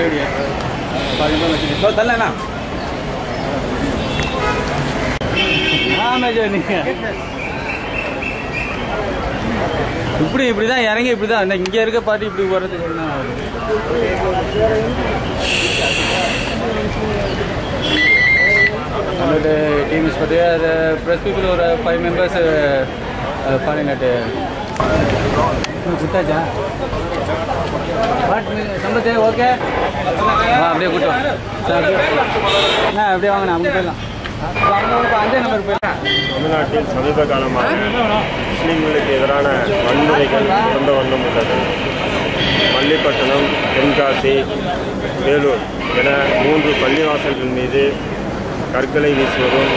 बढ़िया पानी में मछली तो तल है ना हाँ मैं जो नहीं है இப்படி இப்படி தான் இறங்கி இப்படி தான் இங்கே இருக்க பாட்டி இப்படி போகிறதுக்கு என்ன நம்மளோட டீம்ஸ் பற்றி அது ப்ரெஸ் பீப்புள் ஒரு ஃபைவ் மெம்பர்ஸ் பாருங்கட்டு குத்தாச்சா பட் சம்பத்து ஓகே ஆ அப்படியே கூட்டம் சார் ஆ அப்படியே வாங்கண்ணா அவங்க போயிடலாம் அப்போ அவங்க ஒரு அஞ்சே நம்பர் போயிடலாம் தமிழ்நாட்டில் சமீப காலமாக முஸ்லீம்களுக்கு எதிரான வன்முறைகள் தொடர்ந்த வண்ணம் உள்ளது மல்லிப்பட்டினம் தென்காசி வேலூர் என மூன்று பள்ளிவாசல்கள் மீது கற்களை வீசுவதும்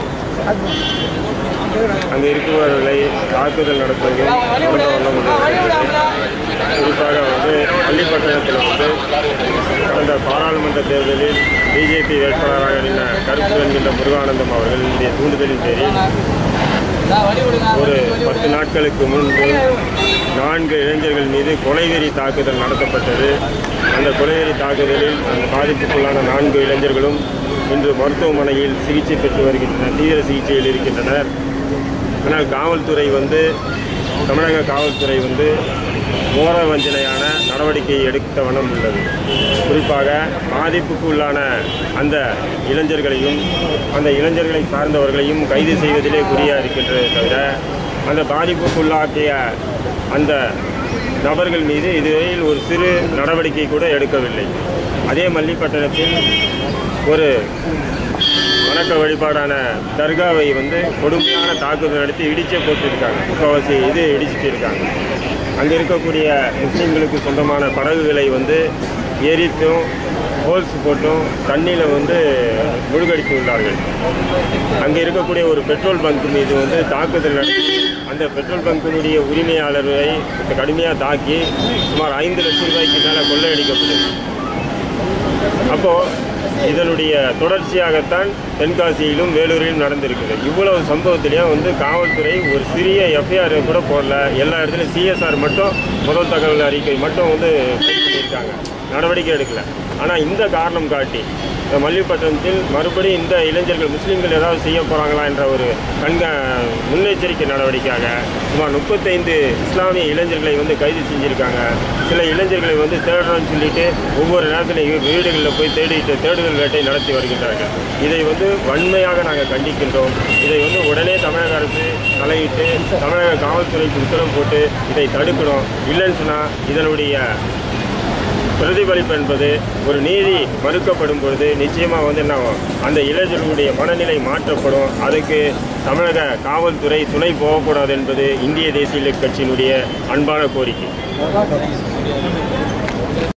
அங்கு இருப்பவர்களை தாக்குதல் நடத்துவதும் தொடர்ந்த வண்ணம் உள்ளது குறிப்பாக வந்து பள்ளிப்பட்டினத்தில் வந்து கடந்த பாராளுமன்ற தேர்தலில் பிஜேபி வேட்பாளராக நின்ற கருப்பு என்கின்ற முருகானந்தம் அவர்களுடைய தூண்டுதலின் பேரில் ஒரு பத்து நாட்களுக்கு முன்பு நான்கு இளைஞர்கள் மீது கொலைவெறி தாக்குதல் நடத்தப்பட்டது அந்த கொலைவெறி தாக்குதலில் அந்த பாதிப்புக்குள்ளான நான்கு இளைஞர்களும் இன்று மருத்துவமனையில் சிகிச்சை பெற்று வருகின்றனர் தீவிர சிகிச்சையில் இருக்கின்றனர் ஆனால் காவல்துறை வந்து தமிழக காவல்துறை வந்து மோர வஞ்சனையான நடவடிக்கை எடுத்த வண்ணம் உள்ளது குறிப்பாக பாதிப்புக்கு உள்ளான அந்த இளைஞர்களையும் அந்த இளைஞர்களை சார்ந்தவர்களையும் கைது செய்வதிலே குறியா இருக்கின்றதே தவிர அந்த பாதிப்புக்குள்ளாக்கிய அந்த நபர்கள் மீது இதுவரையில் ஒரு சிறு நடவடிக்கை கூட எடுக்கவில்லை அதே மல்லிப்பட்டணத்தில் ஒரு வணக்க வழிபாடான தர்காவை வந்து கொடுமையான தாக்குதல் நடத்தி இடிச்சே போட்டிருக்காங்க முக்கால்வாசி இது இடிச்சிட்டு இருக்காங்க அங்கே இருக்கக்கூடிய முஸ்லீம்களுக்கு சொந்தமான படகுகளை வந்து எரித்தும் ஹோல்ஸ் போட்டும் தண்ணியில் வந்து முழுகடித்து உள்ளார்கள் அங்கே இருக்கக்கூடிய ஒரு பெட்ரோல் பங்க் மீது வந்து தாக்குதல் நடத்தி அந்த பெட்ரோல் பங்கினுடைய உரிமையாளரை கடுமையாக தாக்கி சுமார் ஐந்து லட்சம் ரூபாய்க்கு மேலே கொள்ளையடிக்கப்பட்டது அப்போ இதனுடைய தொடர்ச்சியாகத்தான் தென்காசியிலும் வேலூரிலும் நடந்திருக்குது இவ்வளவு சம்பவத்திலையும் வந்து காவல்துறை ஒரு சிறிய எஃப்ஐஆர் கூட போடல எல்லா இடத்துலையும் சிஎஸ்ஆர் மட்டும் முதல் தகவல் அறிக்கை மட்டும் வந்து பதிவு பண்ணியிருக்காங்க நடவடிக்கை எடுக்கல ஆனால் இந்த காரணம் காட்டி இந்த மல்லிப்பட்டினத்தில் மறுபடியும் இந்த இளைஞர்கள் முஸ்லீம்கள் ஏதாவது செய்ய போகிறாங்களா என்ற ஒரு கண்கா முன்னெச்சரிக்கை நடவடிக்கையாக சுமார் முப்பத்தைந்து இஸ்லாமிய இளைஞர்களை வந்து கைது செஞ்சுருக்காங்க சில இளைஞர்களை வந்து தேடுறோம்னு சொல்லிட்டு ஒவ்வொரு நேரத்திலையும் வீடுகளில் போய் தேடிட்டு தேடுதல் வேட்டை நடத்தி வருகின்றார்கள் இதை வந்து வன்மையாக நாங்கள் கண்டிக்கின்றோம் இதை வந்து உடனே தமிழக அரசு தலையிட்டு தமிழக காவல்துறைக்கு உத்தரவு போட்டு இதை தடுக்கணும் இல்லைன்னு சொன்னால் இதனுடைய பிரதிபலிப்பு என்பது ஒரு நீதி மறுக்கப்படும் பொழுது நிச்சயமாக வந்து என்ன ஆகும்? அந்த இளைஞர்களுடைய மனநிலை மாற்றப்படும் அதுக்கு தமிழக காவல்துறை துணை போகக்கூடாது என்பது இந்திய தேசிய கட்சியினுடைய அன்பான கோரிக்கை